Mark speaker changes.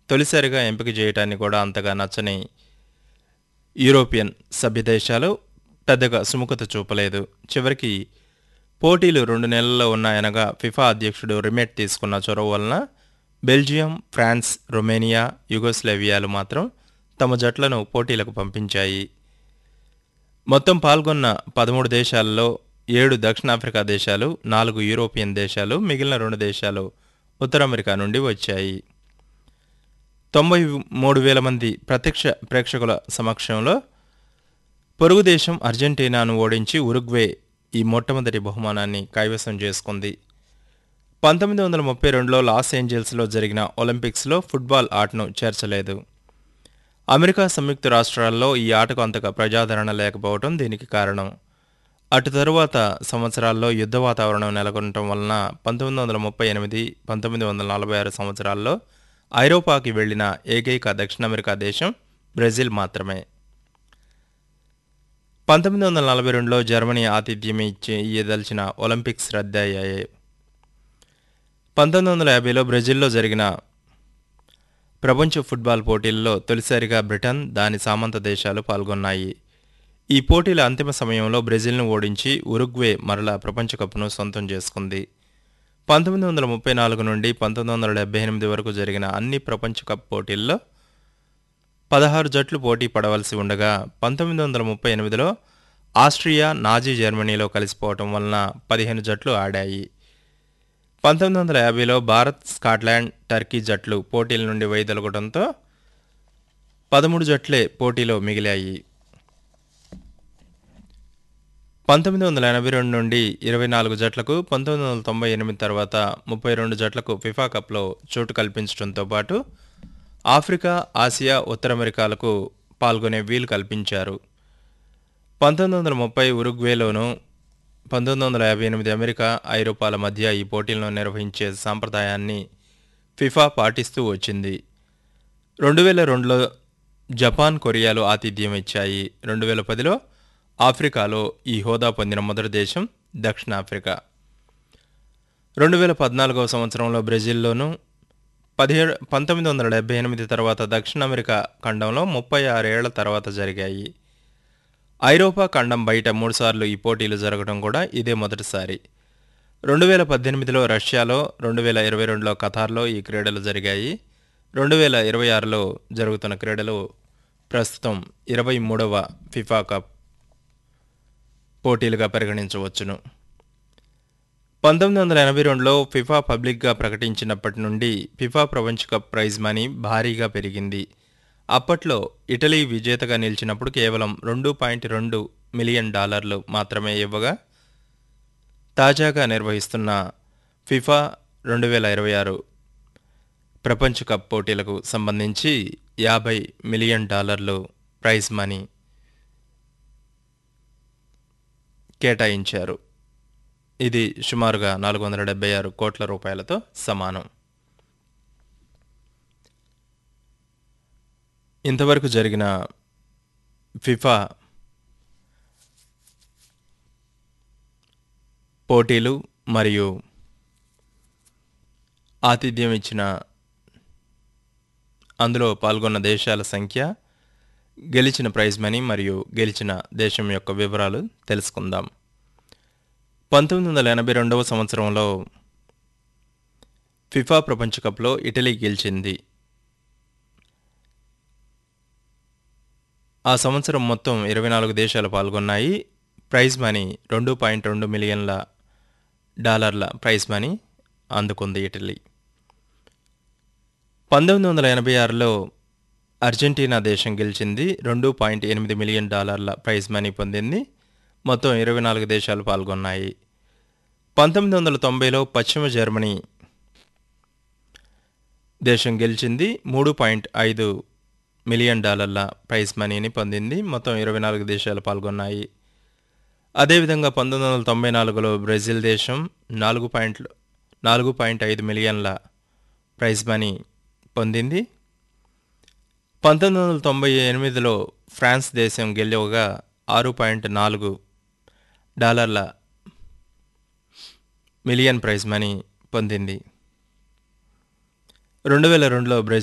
Speaker 1: తొలిసారిగా ఎంపిక చేయటాన్ని కూడా అంతగా నచ్చని యూరోపియన్ సభ్యదేశాలు పెద్దగా సుముఖత చూపలేదు చివరికి పోటీలు రెండు నెలల్లో ఉన్నాయనగా ఫిఫా అధ్యక్షుడు రిమెట్ తీసుకున్న చొరవ వలన బెల్జియం ఫ్రాన్స్ రొమేనియా యుగోస్లేవియాలు మాత్రం తమ జట్లను పోటీలకు పంపించాయి మొత్తం పాల్గొన్న పదమూడు దేశాలలో ఏడు దక్షిణాఫ్రికా దేశాలు నాలుగు యూరోపియన్ దేశాలు మిగిలిన రెండు దేశాలు ఉత్తర అమెరికా నుండి వచ్చాయి తొంభై మూడు వేల మంది ప్రత్యక్ష ప్రేక్షకుల సమక్షంలో పొరుగు దేశం అర్జెంటీనాను ఓడించి ఉరుగ్వే ఈ మొట్టమొదటి బహుమానాన్ని కైవసం చేసుకుంది పంతొమ్మిది వందల ముప్పై రెండులో లాస్ ఏంజల్స్లో జరిగిన ఒలింపిక్స్లో ఫుట్బాల్ ఆటను చేర్చలేదు అమెరికా సంయుక్త రాష్ట్రాల్లో ఈ ఆటకు అంతగా ప్రజాదరణ లేకపోవడం దీనికి కారణం అటు తరువాత సంవత్సరాల్లో యుద్ధ వాతావరణం నెలకొనటం వలన పంతొమ్మిది వందల ముప్పై ఎనిమిది పంతొమ్మిది వందల నలభై ఆరు సంవత్సరాల్లో ఐరోపాకి వెళ్లిన ఏకైక దక్షిణ అమెరికా దేశం బ్రెజిల్ మాత్రమే పంతొమ్మిది వందల నలభై రెండులో జర్మనీ ఆతిథ్యం ఇచ్చి ఇయ్యదలిచిన ఒలింపిక్స్ రద్దయ్యాయి పంతొమ్మిది వందల యాభైలో బ్రెజిల్లో జరిగిన ప్రపంచ ఫుట్బాల్ పోటీల్లో తొలిసారిగా బ్రిటన్ దాని సామంత దేశాలు పాల్గొన్నాయి ఈ పోటీల అంతిమ సమయంలో బ్రెజిల్ను ఓడించి ఉరుగ్వే మరలా ప్రపంచ కప్ను సొంతం చేసుకుంది పంతొమ్మిది వందల ముప్పై నాలుగు నుండి పంతొమ్మిది వందల డెబ్బై ఎనిమిది వరకు జరిగిన అన్ని ప్రపంచ కప్ పోటీల్లో పదహారు జట్లు పోటీ పడవలసి ఉండగా పంతొమ్మిది వందల ముప్పై ఎనిమిదిలో ఆస్ట్రియా నాజీ జర్మనీలో కలిసిపోవటం వలన పదిహేను జట్లు ఆడాయి పంతొమ్మిది వందల యాభైలో భారత్ స్కాట్లాండ్ టర్కీ జట్లు పోటీల నుండి వైదొలగడంతో పదమూడు జట్లే పోటీలో మిగిలాయి పంతొమ్మిది వందల ఎనభై రెండు నుండి ఇరవై నాలుగు జట్లకు పంతొమ్మిది వందల తొంభై ఎనిమిది తర్వాత ముప్పై రెండు జట్లకు ఫిఫా కప్లో చోటు కల్పించడంతో పాటు ఆఫ్రికా ఆసియా ఉత్తర అమెరికాలకు పాల్గొనే వీలు కల్పించారు పంతొమ్మిది వందల ముప్పై ఉరుగ్వేలోను పంతొమ్మిది వందల యాభై ఎనిమిది అమెరికా ఐరోపాల మధ్య ఈ పోటీలను నిర్వహించే సాంప్రదాయాన్ని ఫిఫా పాటిస్తూ వచ్చింది రెండు వేల రెండులో జపాన్ కొరియాలు ఆతిథ్యం ఇచ్చాయి రెండు వేల పదిలో ఆఫ్రికాలో ఈ హోదా పొందిన మొదటి దేశం దక్షిణాఫ్రికా రెండు వేల పద్నాలుగవ సంవత్సరంలో బ్రెజిల్లోనూ పదిహేడు పంతొమ్మిది వందల డెబ్బై ఎనిమిది తర్వాత దక్షిణ అమెరికా ఖండంలో ముప్పై ఆరేళ్ల తర్వాత జరిగాయి ఐరోపా ఖండం బయట మూడుసార్లు ఈ పోటీలు జరగడం కూడా ఇదే మొదటిసారి రెండు వేల పద్దెనిమిదిలో రష్యాలో రెండు వేల ఇరవై రెండులో ఖతార్లో ఈ క్రీడలు జరిగాయి రెండు వేల ఇరవై ఆరులో జరుగుతున్న క్రీడలు ప్రస్తుతం ఇరవై మూడవ ఫిఫా కప్ పోటీలుగా పరిగణించవచ్చును పంతొమ్మిది వందల ఎనభై రెండులో ఫిఫా పబ్లిక్గా ప్రకటించినప్పటి నుండి ఫిఫా ప్రపంచ కప్ ప్రైజ్ మనీ భారీగా పెరిగింది అప్పట్లో ఇటలీ విజేతగా నిలిచినప్పుడు కేవలం రెండు పాయింట్ రెండు మిలియన్ డాలర్లు మాత్రమే ఇవ్వగా తాజాగా నిర్వహిస్తున్న ఫిఫా రెండు వేల ఇరవై ఆరు ప్రపంచ కప్ పోటీలకు సంబంధించి యాభై మిలియన్ డాలర్లు ప్రైజ్ మనీ కేటాయించారు ఇది సుమారుగా నాలుగు వందల డెబ్బై ఆరు కోట్ల రూపాయలతో సమానం ఇంతవరకు జరిగిన ఫిఫా పోటీలు మరియు ఆతిథ్యం ఇచ్చిన అందులో పాల్గొన్న దేశాల సంఖ్య గెలిచిన ప్రైజ్ మనీ మరియు గెలిచిన దేశం యొక్క వివరాలు తెలుసుకుందాం పంతొమ్మిది వందల ఎనభై రెండవ సంవత్సరంలో ఫిఫా ప్రపంచ కప్లో ఇటలీ గెలిచింది ఆ సంవత్సరం మొత్తం ఇరవై నాలుగు దేశాలు పాల్గొన్నాయి ప్రైజ్ మనీ రెండు పాయింట్ రెండు మిలియన్ల డాలర్ల ప్రైజ్ మనీ అందుకుంది ఇటలీ పంతొమ్మిది వందల ఎనభై ఆరులో అర్జెంటీనా దేశం గెలిచింది రెండు పాయింట్ ఎనిమిది మిలియన్ డాలర్ల ప్రైజ్ మనీ పొందింది మొత్తం ఇరవై నాలుగు దేశాలు పాల్గొన్నాయి పంతొమ్మిది వందల తొంభైలో పశ్చిమ జర్మనీ దేశం గెలిచింది మూడు పాయింట్ ఐదు మిలియన్ డాలర్ల ప్రైజ్ మనీని పొందింది మొత్తం ఇరవై నాలుగు దేశాలు పాల్గొన్నాయి అదేవిధంగా పంతొమ్మిది వందల తొంభై నాలుగులో బ్రెజిల్ దేశం నాలుగు పాయింట్ నాలుగు పాయింట్ ఐదు మిలియన్ల ప్రైజ్ మనీ పొందింది పంతొమ్మిది వందల తొంభై ఎనిమిదిలో ఫ్రాన్స్ దేశం గెలవగా ఆరు పాయింట్ నాలుగు డాలర్ల మిలియన్ ప్రైజ్ మనీ పొందింది రెండు వేల రెండులో బ్రెజిల్